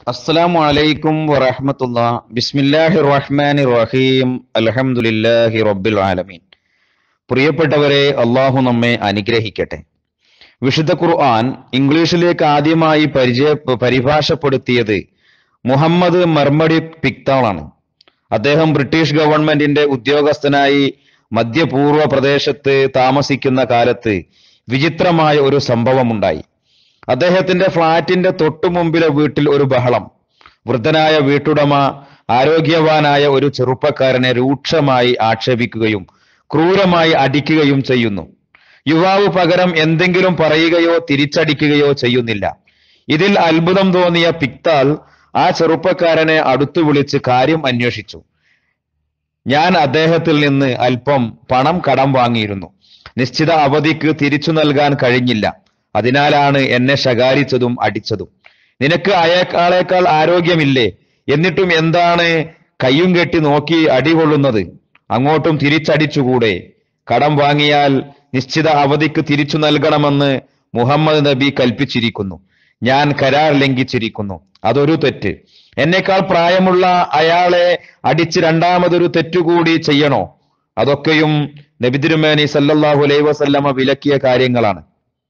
അസ്സലാമു അലൈക്കും വറഹ്മത്തുള്ള ബിസ്മില്ലാഹി റഹ്മാനി റഹീം അൽഹംദുലില്ലാഹി റബ്ബിൽ ആലമീൻ പ്രിയപ്പെട്ടവരെ അള്ളാഹു നമ്മെ അനുഗ്രഹിക്കട്ടെ വിശുദ്ധ ഖുർആൻ ഇംഗ്ലീഷിലേക്ക് ആദ്യമായി പരിചയ പരിഭാഷപ്പെടുത്തിയത് മുഹമ്മദ് മർമടി പിക്താളാണ് അദ്ദേഹം ബ്രിട്ടീഷ് ഗവൺമെന്റിന്റെ ഉദ്യോഗസ്ഥനായി മധ്യപൂർവ പ്രദേശത്ത് താമസിക്കുന്ന കാലത്ത് വിചിത്രമായ ഒരു സംഭവമുണ്ടായി അദ്ദേഹത്തിന്റെ ഫ്ളാറ്റിന്റെ തൊട്ടു മുമ്പിലെ വീട്ടിൽ ഒരു ബഹളം വൃദ്ധനായ വീട്ടുടമ ആരോഗ്യവാനായ ഒരു ചെറുപ്പക്കാരനെ രൂക്ഷമായി ആക്ഷേപിക്കുകയും ക്രൂരമായി അടിക്കുകയും ചെയ്യുന്നു യുവാവ് പകരം എന്തെങ്കിലും പറയുകയോ തിരിച്ചടിക്കുകയോ ചെയ്യുന്നില്ല ഇതിൽ അത്ഭുതം തോന്നിയ പിക്താൽ ആ ചെറുപ്പക്കാരനെ അടുത്തു വിളിച്ച് കാര്യം അന്വേഷിച്ചു ഞാൻ അദ്ദേഹത്തിൽ നിന്ന് അല്പം പണം കടം വാങ്ങിയിരുന്നു നിശ്ചിത അവധിക്ക് തിരിച്ചു നൽകാൻ കഴിഞ്ഞില്ല അതിനാലാണ് എന്നെ ശകാരിച്ചതും അടിച്ചതും നിനക്ക് അയാളേക്കാൾ ആരോഗ്യമില്ലേ എന്നിട്ടും എന്താണ് കയ്യും കെട്ടി നോക്കി അടികൊള്ളുന്നത് അങ്ങോട്ടും തിരിച്ചടിച്ചുകൂടെ കടം വാങ്ങിയാൽ നിശ്ചിത അവധിക്ക് തിരിച്ചു നൽകണമെന്ന് മുഹമ്മദ് നബി കൽപ്പിച്ചിരിക്കുന്നു ഞാൻ കരാർ ലംഘിച്ചിരിക്കുന്നു അതൊരു തെറ്റ് എന്നേക്കാൾ പ്രായമുള്ള അയാളെ അടിച്ച് രണ്ടാമതൊരു തെറ്റുകൂടി ചെയ്യണോ അതൊക്കെയും നബിതിരുമേനി സല്ലല്ലാഹു അലൈഹി വസല്ലമ വിലക്കിയ കാര്യങ്ങളാണ്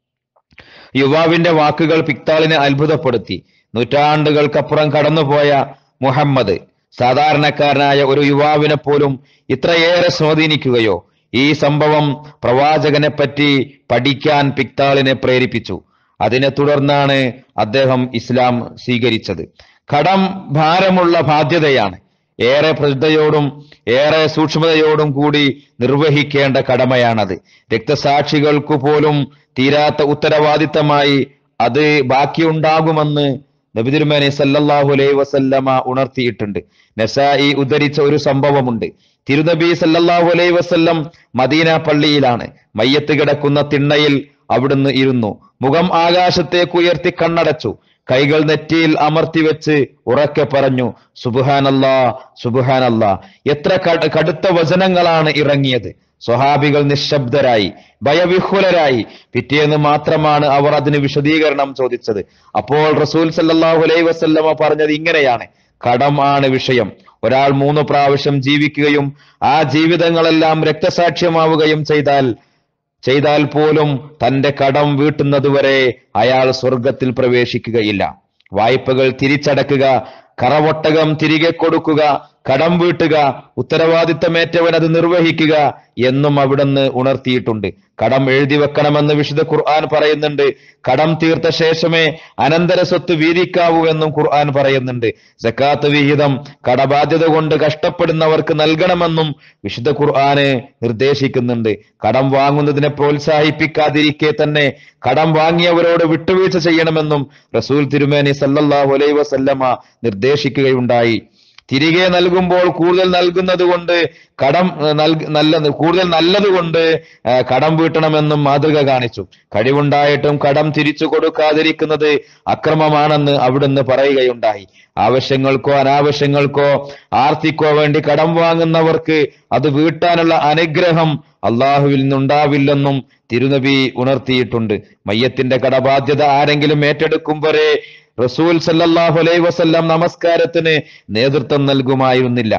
യുവാവിന്റെ വാക്കുകൾ പിക്താളിനെ അത്ഭുതപ്പെടുത്തി നൂറ്റാണ്ടുകൾക്കപ്പുറം കടന്നുപോയ മുഹമ്മദ് സാധാരണക്കാരനായ ഒരു യുവാവിനെ പോലും ഇത്രയേറെ സ്വാധീനിക്കുകയോ ഈ സംഭവം പ്രവാചകനെ പറ്റി പഠിക്കാൻ പിക്താളിനെ പ്രേരിപ്പിച്ചു അതിനെ തുടർന്നാണ് അദ്ദേഹം ഇസ്ലാം സ്വീകരിച്ചത് കടം ഭാരമുള്ള ബാധ്യതയാണ് ഏറെ ശ്രദ്ധയോടും ഏറെ സൂക്ഷ്മതയോടും കൂടി നിർവഹിക്കേണ്ട കടമയാണത് രക്തസാക്ഷികൾക്കു പോലും തീരാത്ത ഉത്തരവാദിത്തമായി അത് ബാക്കിയുണ്ടാകുമെന്ന് നബിതിരുമേനി സല്ലല്ലാഹു അലൈഹി വസല്ലമ ഉണർത്തിയിട്ടുണ്ട് നസായി ഉദ്ധരിച്ച ഒരു സംഭവമുണ്ട് തിരുനബി സല്ലല്ലാഹു അലൈഹി വസല്ലം മദീന പള്ളിയിലാണ് മയ്യത്ത് കിടക്കുന്ന തിണ്ണയിൽ അവിടുന്ന് ഇരുന്നു മുഖം ആകാശത്തേക്ക് ഉയർത്തി കണ്ണടച്ചു കൈകൾ നെറ്റിയിൽ അമർത്തി വെച്ച് ഉറക്കെ പറഞ്ഞു സുബുഹാനല്ലാ സുബുഹാനല്ലാ എത്ര കട- കടുത്ത വചനങ്ങളാണ് ഇറങ്ങിയത് സ്വഹാബികൾ നിശബ്ദരായി ഭയവിഹുലരായി പിറ്റേന്ന് മാത്രമാണ് അവർ അതിന് വിശദീകരണം ചോദിച്ചത് അപ്പോൾ റസൂൽ സല്ലല്ലാഹു അലൈഹി വസല്ലമ പറഞ്ഞത് ഇങ്ങനെയാണ് കടം ആണ് വിഷയം ഒരാൾ മൂന്ന് പ്രാവശ്യം ജീവിക്കുകയും ആ ജീവിതങ്ങളെല്ലാം രക്തസാക്ഷ്യമാവുകയും ചെയ്താൽ ചെയ്താൽ പോലും തന്റെ കടം വീട്ടുന്നതുവരെ അയാൾ സ്വർഗത്തിൽ പ്രവേശിക്കുകയില്ല വായ്പകൾ തിരിച്ചടക്കുക കറവൊട്ടകം തിരികെ കൊടുക്കുക കടം വീട്ടുക ഉത്തരവാദിത്തമേറ്റവൻ അത് നിർവഹിക്കുക എന്നും അവിടുന്ന് ഉണർത്തിയിട്ടുണ്ട് കടം എഴുതി വെക്കണമെന്ന് വിശുദ്ധ ഖുർആൻ പറയുന്നുണ്ട് കടം തീർത്ത ശേഷമേ അനന്തര സ്വത്ത് വീതിക്കാവൂ എന്നും ഖുർആൻ പറയുന്നുണ്ട് സക്കാത്ത് വിഹിതം കടബാധ്യത കൊണ്ട് കഷ്ടപ്പെടുന്നവർക്ക് നൽകണമെന്നും വിശുദ്ധ ഖുർആന് നിർദ്ദേശിക്കുന്നുണ്ട് കടം വാങ്ങുന്നതിനെ പ്രോത്സാഹിപ്പിക്കാതിരിക്കെ തന്നെ കടം വാങ്ങിയവരോട് വിട്ടുവീഴ്ച ചെയ്യണമെന്നും റസൂൽ തിരുമേനി സല്ലല്ലാഹു അലൈഹി വസല്ലമ നിർദ്ദേശിക്കുകയുണ്ടായി തിരികെ നൽകുമ്പോൾ കൂടുതൽ നൽകുന്നത് കൊണ്ട് കടം ഏഹ്, നൽക നല്ലത് കൂടുതൽ നല്ലത് കൊണ്ട് ഏഹ്, കടം വീട്ടണമെന്നും മാതൃക കാണിച്ചു കഴിവുണ്ടായിട്ടും കടം തിരിച്ചു കൊടുക്കാതിരിക്കുന്നത് അക്രമമാണെന്ന് അവിടുന്ന് പറയുകയുണ്ടായി ആവശ്യങ്ങൾക്കോ അനാവശ്യങ്ങൾക്കോ ആർത്തിക്കോ വേണ്ടി കടം വാങ്ങുന്നവർക്ക് അത് വീട്ടാനുള്ള അനുഗ്രഹം അള്ളാഹുവിൽ നിന്നുണ്ടാവില്ലെന്നും തിരുനബി ഉണർത്തിയിട്ടുണ്ട് മയ്യത്തിന്റെ കടബാധ്യത ആരെങ്കിലും ഏറ്റെടുക്കും വരെ റസൂൽ സല്ലല്ലാഹു അലൈഹി വസല്ലം നമസ്കാരത്തിന് നേതൃത്വം നൽകുമായിരുന്നില്ല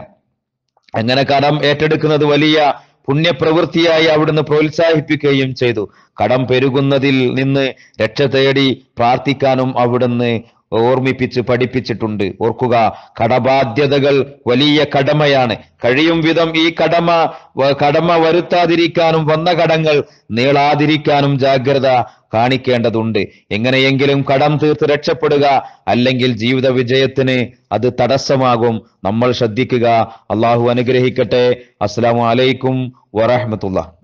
അങ്ങനെ കടം ഏറ്റെടുക്കുന്നത് വലിയ പുണ്യപ്രവൃത്തിയായി അവിടുന്ന് പ്രോത്സാഹിപ്പിക്കുകയും ചെയ്തു കടം പെരുകുന്നതിൽ നിന്ന് രക്ഷ തേടി പ്രാർത്ഥിക്കാനും അവിടുന്ന് ഓർമ്മിപ്പിച്ച് പഠിപ്പിച്ചിട്ടുണ്ട് ഓർക്കുക കടബാധ്യതകൾ വലിയ കടമയാണ് കഴിയും വിധം ഈ കടമ വ- കടമ വരുത്താതിരിക്കാനും വന്ന കടങ്ങൾ നീളാതിരിക്കാനും ജാഗ്രത കാണിക്കേണ്ടതുണ്ട് എങ്ങനെയെങ്കിലും കടം തീർത്ത് രക്ഷപ്പെടുക അല്ലെങ്കിൽ ജീവിത വിജയത്തിന് അത് തടസ്സമാകും നമ്മൾ ശ്രദ്ധിക്കുക അള്ളാഹു അനുഗ്രഹിക്കട്ടെ അസ്സലാമു അലൈക്കും വറഹ്മത്തുള്ളാഹി